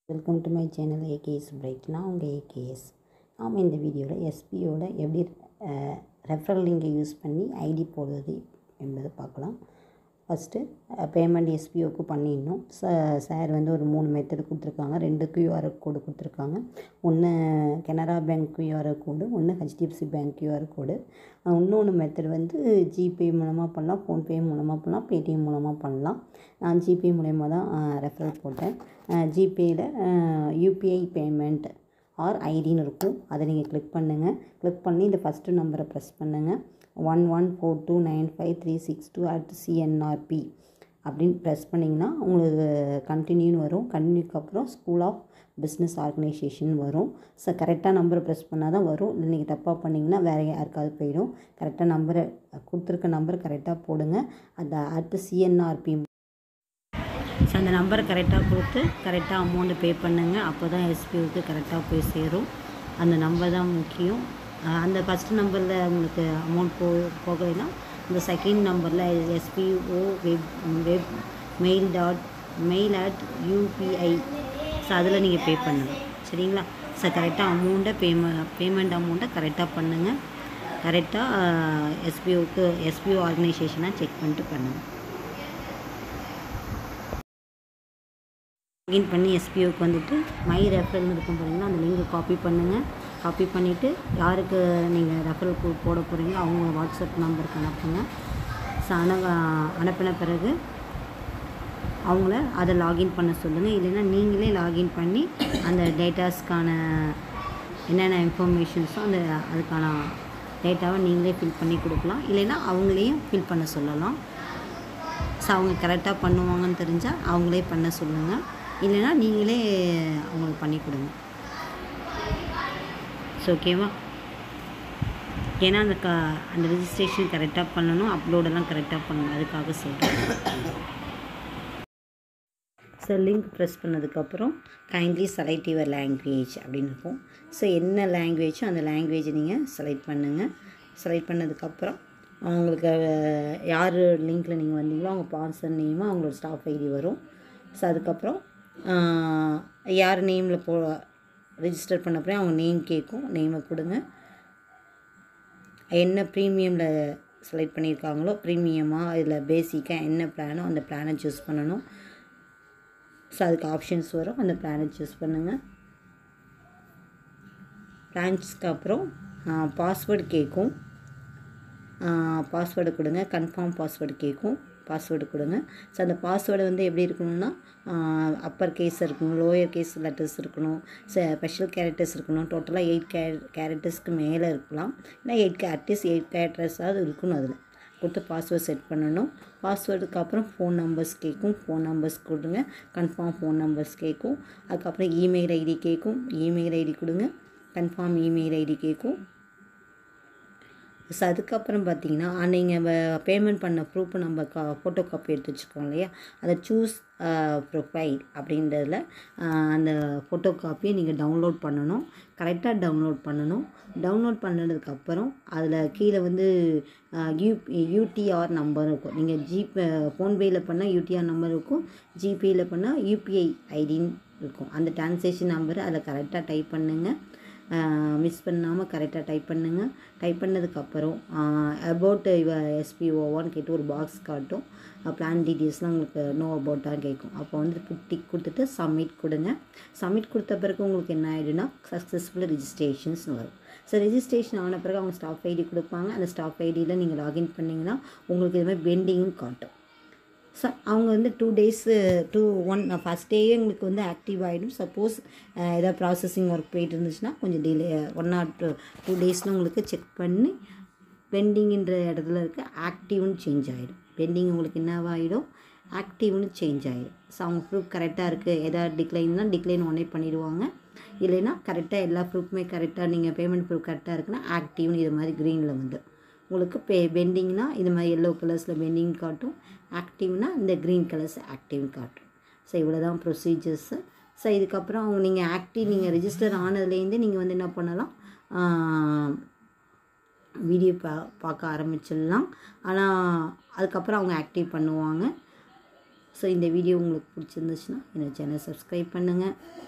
welcome to my channel AKS pride நான் உங்கள் AKS நாம் இந்த வீடியோவில் எஸ்பியோட எப்படி ரெஃபரல் லிங்கை யூஸ் பண்ணி ஐடி போடுவது என்பதை பார்க்கலாம் ஃபஸ்ட்டு பேமெண்ட் எஸ்பிஓக்கு பண்ணிடணும் ச சார் வந்து ஒரு மூணு மெத்தடு கொடுத்துருக்காங்க ரெண்டு கியூஆர் கோடு கொடுத்துருக்காங்க ஒன்று கனரா பேங்க் கியூஆர் கோடு ஒன்று ஹெச்டிஎஃப்சி பேங்க் கியூஆர் கோடு இன்னொன்று மெத்தட் வந்து ஜிபே மூலமாக பண்ணலாம் ஃபோன்பே மூலமாக பண்ணலாம் பேடிஎம் மூலமாக பண்ணலாம் நான் ஜிபே மூலயமா தான் ரெஃபரல் போட்டேன் ஜிபேயில் யூபிஐ பேமெண்ட் ஆர் ஐடின்னு இருக்கும் அதை நீங்கள் கிளிக் பண்ணுங்கள் கிளிக் பண்ணி இந்த ஃபஸ்ட்டு நம்பரை ப்ரெஸ் பண்ணுங்கள் one one four two nine five three six two at CNRB அப்படின்னு ப்ரெஸ் பண்ணிங்கன்னா உங்களுக்கு கண்டினியூன்னு வரும் கண்டினியூக்கு அப்புறம் ஸ்கூல் ஆஃப் பிஸ்னஸ் ஆர்கனைசேஷன் வரும் ஸோ கரெக்டாக நம்பரை ப்ரெஸ் பண்ணால் தான் வரும் இல்லை நீங்கள் தப்பாக பண்ணிங்கன்னா வேறு யாருக்காவது போயிடும் கரெக்டாக நம்பரை கொடுத்துருக்க நம்பர் கரெக்டாக போடுங்க அந்த அடுத்து சிஎன்ஆர்பி ஸோ அந்த நம்பரை கரெக்டாக கொடுத்து கரெக்டாக அமௌண்ட்டு பே பண்ணுங்கள் அப்போ தான் எஸ்பிஓக்கு கரெக்டாக போய் சேரும் அந்த நம்பர் தான் முக்கியம் அந்த ஃபஸ்ட் நம்பரில் உங்களுக்கு அமௌண்ட் போ போகலைன்னா இந்த செகண்ட் நம்பரில் SBO web web mail dot mail at UPI so அதில் நீங்கள் பே பண்ணணும் சரிங்களா ஸோ கரெக்டாக அமௌண்ட்டை பேமெ பேமெண்ட் அமௌண்ட்டை கரெக்டாக பண்ணுங்கள் கரெக்டாக எஸ்பிஓக்கு எஸ்பிஓ ஆர்கனைசேஷனாக செக் பண்ணிட்டு பண்ணுங்கள் லாகின் பண்ணி எஸ்பிஓக்கு வந்துட்டு மை ரெஃபரல் இருக்கும் பாருங்களா அந்த லிங்கை காப்பி பண்ணுங்கள் காப்பி பண்ணிவிட்டு யாருக்கு நீங்கள் ரெஃபரல் போட போகிறீங்களோ அவங்க வாட்ஸ்அப் நம்பருக்கு அனுப்புங்க ஸோ அனு அனுப்பின பிறகு அவங்கள அதை லாகின் பண்ண சொல்லுங்கள் இல்லைன்னா நீங்களே லாகின் பண்ணி அந்த டேட்டாஸ்க்கான என்னென்ன இன்ஃபர்மேஷன்ஸோ அந்த அதுக்கான டேட்டாவை நீங்களே ஃபில் பண்ணி கொடுக்கலாம் இல்லைன்னா அவங்களையும் ஃபில் பண்ண சொல்லலாம் ஸோ அவங்க கரெக்டாக பண்ணுவாங்கன்னு தெரிஞ்சால் அவங்களே பண்ண சொல்லுங்கள் இல்லைன்னா நீங்களே அவங்களுக்கு பண்ணி கொடுங்க ஸோ ஓகேவா ஏன்னா அந்த க அந்த ரிஜிஸ்ட்ரேஷன் கரெக்டாக பண்ணணும் அப்லோடெல்லாம் கரெக்டாக பண்ணணும் அதுக்காக சொல்கிறேன் ஸோ லிங்க் ப்ரெஸ் பண்ணதுக்கப்புறம் கைண்ட்லி செலக்ட் யுவர் லாங்குவேஜ் அப்படின்னு இருக்கும் ஸோ என்ன லாங்குவேஜோ அந்த லாங்குவேஜை நீங்கள் செலக்ட் பண்ணுங்கள் செலக்ட் பண்ணதுக்கப்புறம் அவங்களுக்கு யார் லிங்க்கில் நீங்கள் வந்தீங்களோ அவங்க பான்சர் நேமும் அவங்களோட ஸ்டாஃப் ஐடி வரும் ஸோ அதுக்கப்புறம் யார் நேமில் போ ரிஜிஸ்டர் பண்ண அப்புறம் அவங்க நேம் கேட்கும் நேமை கொடுங்க என்ன ப்ரீமியமில் செலக்ட் பண்ணியிருக்காங்களோ ப்ரீமியமாக இதில் பேசிக்காக என்ன பிளானோ அந்த பிளானை சூஸ் பண்ணணும் ஸோ அதுக்கு ஆப்ஷன்ஸ் வரும் அந்த பிளானை சூஸ் பண்ணுங்கள் பிளான்ஸ்க்கு அப்புறம் பாஸ்வேர்டு கேட்கும் பாஸ்வேர்டு கொடுங்க கன்ஃபார்ம் பாஸ்வேர்டு கேட்கும் பாஸ்வேர்டு கொடுங்க ஸோ அந்த பாஸ்வேர்டு வந்து எப்படி இருக்கணும்னா அப்பர் கேஸ் இருக்கணும் லோயர் கேஸ் லெட்டர்ஸ் இருக்கணும் ஸ்பெஷல் கேரக்டர்ஸ் இருக்கணும் டோட்டலாக எயிட் கே கேரக்டர்ஸ்க்கு மேலே இருக்கலாம் இல்லை எயிட் கே அட்லீஸ்ட் எயிட் கேரக்டர்ஸாவது இருக்கணும் அதில் கொடுத்து பாஸ்வேர்ட் செட் பண்ணணும் பாஸ்வேர்டுக்கு அப்புறம் ஃபோன் நம்பர்ஸ் கேட்கும் ஃபோன் நம்பர்ஸ் கொடுங்க கன்ஃபார்ம் ஃபோன் நம்பர்ஸ் கேட்கும் அதுக்கப்புறம் இமெயில் ஐடி கேட்கும் இமெயில் ஐடி கொடுங்க கன்ஃபார்ம் இமெயில் ஐடி கேட்கும் ஸோ அதுக்கப்புறம் பார்த்தீங்கன்னா நீங்கள் பேமெண்ட் பண்ண ப்ரூஃப் நம்ம கா ஃபோட்டோ காப்பி எடுத்து வச்சுக்கோம் இல்லையா அதை சூஸ் ப்ரொஃபைல் அப்படின்றதில் அந்த ஃபோட்டோ காப்பியை நீங்கள் டவுன்லோட் பண்ணணும் கரெக்டாக டவுன்லோட் பண்ணணும் டவுன்லோட் பண்ணதுக்கப்புறம் அதில் கீழே வந்து யூ யூடிஆர் நம்பர் இருக்கும் நீங்கள் ஜிபே ஃபோன்பேயில் பண்ணால் யூடிஆர் நம்பர் இருக்கும் ஜிபேயில் பண்ணால் யூபிஐ ஐடின்னு இருக்கும் அந்த டிரான்சேக்ஷன் நம்பர் அதில் கரெக்டாக டைப் பண்ணுங்கள் மிஸ் பண்ணாமல் கரெக்டாக டைப் பண்ணுங்கள் டைப் பண்ணதுக்கப்புறம் அபவுட் இவ எஸ்பிஓவான்னு கேட்டு ஒரு பாக்ஸ் காட்டும் பிளான் டீட்டெயில்ஸ்லாம் உங்களுக்கு நோ அபவுட் தான் கேட்கும் அப்போ வந்து டிக் கொடுத்துட்டு சப்மிட் கொடுங்க சப்மிட் கொடுத்த பிறகு உங்களுக்கு என்ன ஆகிடுனா சக்ஸஸ்ஃபுல் ரிஜிஸ்ட்ரேஷன்ஸ்னு வரும் ஸோ ரிஜிஸ்ட்ரேஷன் ஆன பிறகு அவங்க ஸ்டாஃப் ஐடி கொடுப்பாங்க அந்த ஸ்டாஃப் ஐடியில் நீங்கள் லாகின் பண்ணிங்கன்னா உங்களுக்கு இது மாதிரி பெண்டிங்கும் காட்டும் ஸோ அவங்க வந்து two days two one first டேயே உங்களுக்கு வந்து ஆக்டிவ் ஆகிடும் சப்போஸ் ஏதாவது ப்ராசஸிங் ஒர்க் போயிட்டு இருந்துச்சுன்னா கொஞ்சம் delay one or two two டேஸில் உங்களுக்கு செக் பண்ணி பெண்டிங்கின்ற இடத்துல இருக்க ஆக்டிவ்னு சேஞ்ச் ஆகிடும் பெண்டிங் உங்களுக்கு என்னவாகிடும் ஆக்டிவ்னு சேஞ்ச் ஆகிடும் ஸோ அவங்க ப்ரூஃப் கரெக்டாக இருக்குது எதாவது டிக்ளைன்னா டிக்ளைன் ஒன்றே பண்ணிடுவாங்க இல்லைன்னா கரெக்டாக எல்லா ப்ரூஃப்மே கரெக்டாக நீங்கள் பேமெண்ட் ப்ரூஃப் கரெக்டாக இருக்குன்னா ஆக்டிவ்னு இது மாதிரி க்ரீனில் வந்து உங்களுக்கு பே பெண்டிங்னா இது மாதிரி எல்லோ கலர்ஸில் பெண்டிங் காட்டும் ஆக்டிவ்னா இந்த க்ரீன் கலர்ஸ் ஆக்டிவ் காட்டும் ஸோ இவ்வளோ தான் ப்ரொசீஜர்ஸு ஸோ இதுக்கப்புறம் அவங்க நீங்கள் ஆக்டிவ் நீங்கள் ரிஜிஸ்டர் ஆனதுலேருந்து நீங்கள் வந்து என்ன பண்ணலாம் வீடியோ பா பார்க்க ஆரம்பிச்சிடலாம் ஆனால் அதுக்கப்புறம் அவங்க ஆக்டிவ் பண்ணுவாங்க ஸோ இந்த வீடியோ உங்களுக்கு பிடிச்சிருந்துச்சுன்னா என்னோடய சேனல் சப்ஸ்கிரைப் பண்ணுங்கள்